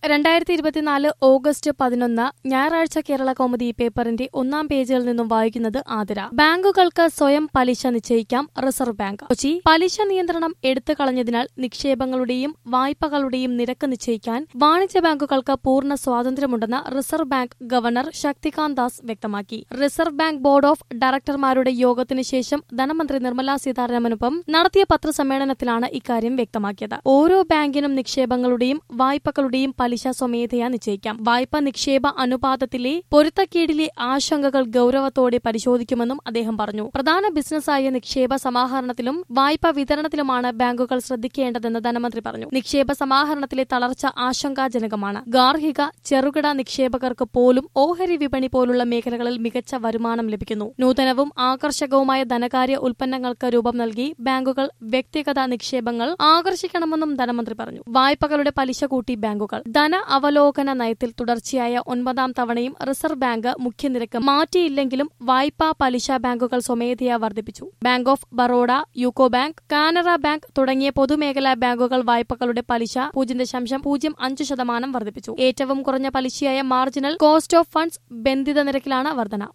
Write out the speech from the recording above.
രണ്ടായിരത്തി ഇരുപത്തിനാല് ഓഗസ്റ്റ് പതിനൊന്ന് ഞായറാഴ്ച കേരള കൗമുദി പേപ്പറിന്റെ ഒന്നാം പേജിൽ നിന്നും വായിക്കുന്നത് ആതിര ബാങ്കുകൾക്ക് സ്വയം പലിശ നിശ്ചയിക്കാം റിസർവ് ബാങ്ക് കൊച്ചി പലിശ നിയന്ത്രണം എടുത്തു കളഞ്ഞതിനാൽ നിക്ഷേപങ്ങളുടെയും വായ്പകളുടെയും നിരക്ക് നിശ്ചയിക്കാൻ വാണിജ്യ ബാങ്കുകൾക്ക് പൂർണ്ണ സ്വാതന്ത്ര്യമുണ്ടെന്ന് reserve bank governor Shaktikanta Das വ്യക്തമാക്കി റിസർവ് ബാങ്ക് ബോർഡ് ഓഫ് ഡയറക്ടർമാരുടെ യോഗത്തിന് ശേഷം ധനമന്ത്രി നിർമ്മലാ സീതാരാമനൊപ്പം നടത്തിയ പത്രസമ്മേളനത്തിലാണ് ഇക്കാര്യം വ്യക്തമാക്കിയത് ഓരോ ബാങ്കിനും നിക്ഷേപങ്ങളുടെയും വായ്പകളുടെയും പലിശ സ്വമേധയാ നിശ്ചയിക്കാം വായ്പ നിക്ഷേപ അനുപാതത്തിലെ പൊരുത്തക്കേടിലെ ആശങ്കകൾ ഗൌരവത്തോടെ പരിശോധിക്കുമെന്നും അദ്ദേഹം പറഞ്ഞു പ്രധാന ബിസിനസ്സായ നിക്ഷേപ സമാഹരണത്തിലും വായ്പ വിതരണത്തിലുമാണ് ബാങ്കുകൾ ശ്രദ്ധിക്കേണ്ടതെന്ന് ധനമന്ത്രി പറഞ്ഞു നിക്ഷേപ സമാഹരണത്തിലെ തളർച്ച ആശങ്കാജനകമാണ് ഗാർഹിക ചെറുകിട നിക്ഷേപകർക്ക് പോലും ഓഹരി വിപണി പോലുള്ള മേഖലകളിൽ മികച്ച വരുമാനം ലഭിക്കുന്നു നൂതനവും ആകർഷകവുമായ ധനകാര്യ ഉൽപ്പന്നങ്ങൾക്ക് രൂപം നൽകി ബാങ്കുകൾ വ്യക്തിഗത നിക്ഷേപങ്ങൾ ആകർഷിക്കണമെന്നും ധനമന്ത്രി പറഞ്ഞു വായ്പകളുടെ പലിശ കൂട്ടി ബാങ്കുകൾ ധന അവലോകന നയത്തിൽ തുടർച്ചയായ ഒൻപതാം തവണയും റിസർവ് ബാങ്ക് മുഖ്യനിരക്ക് മാറ്റിയില്ലെങ്കിലും വായ്പാ പലിശ ബാങ്കുകൾ സ്വമേധയാ വർദ്ധിപ്പിച്ചു bank of Baroda UCO bank Canara bank തുടങ്ങിയ പൊതുമേഖലാ ബാങ്കുകൾ വായ്പകളുടെ പലിശ പൂജ്യം ദശാംശം പൂജ്യം അഞ്ച് ശതമാനം വർദ്ധിപ്പിച്ചു ഏറ്റവും കുറഞ്ഞ പലിശയായ മാർജിനൽ കോസ്റ്റ് ഓഫ് ഫണ്ട്സ് ബന്ധിത നിരക്കിലാണ് വർധന